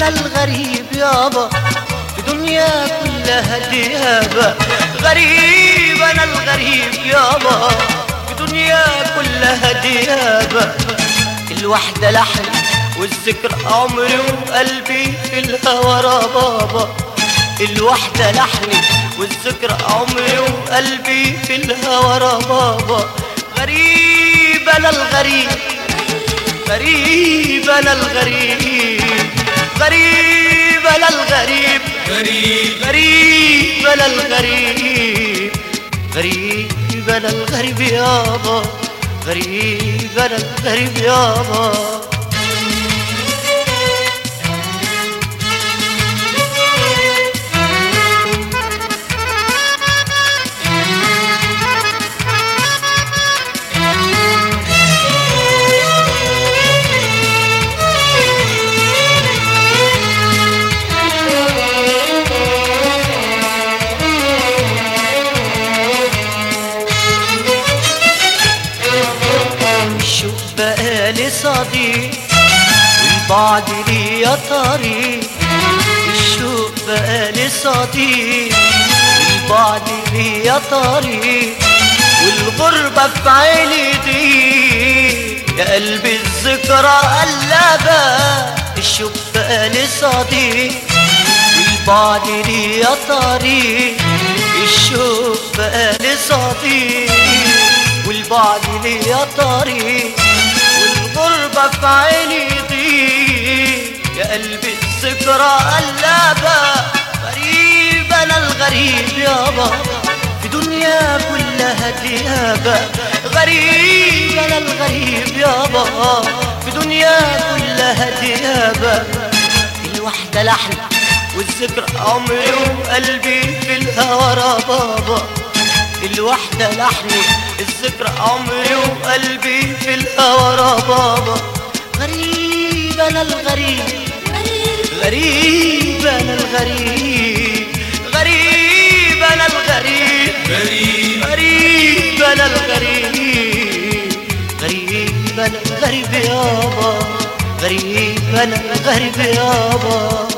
الغريب يابا في دنيا كلها ديابة غريب أنا الغريب يابا في دنيا كلها ديابة الوحدة لحن والذكر عمري وقلبي في الهوى بابا الوحدة لحني والذكر عمري وقلبي في الهوى بابا غريب أنا الغريب غريب أنا الغريب غريب أنا الغريب غريب غريب أنا الغريب غريب أنا الغريب يابا غريب أنا الغريب يابا الشوق بقالي صديق والبعد لي يا طريق الشوق بقالي صديق والبعد لي يا طريق والغربة في عيني دي يا قلبي الذكرى قلبة الشوق بقالي صديق والبعد لي يا طريق الشوق بقالي صديق والبعد ليا طريق والغربة في عيني ضيق يا قلبي الذكرى قلبة غريب أنا الغريب يابا في دنيا كلها ديابة غريب أنا الغريب يابا في دنيا كلها ديابة الوحدة لحن والذكر عمري وقلبي في الهوى بابا الوحدة لحني الذكرى عمري وقلبي في الهوى بابا غريب أنا الغريب غريب أنا الغريب غريب أنا الغريب غريب غريب أنا الغريب غريب أنا الغريب يابا غريب أنا الغريب يابا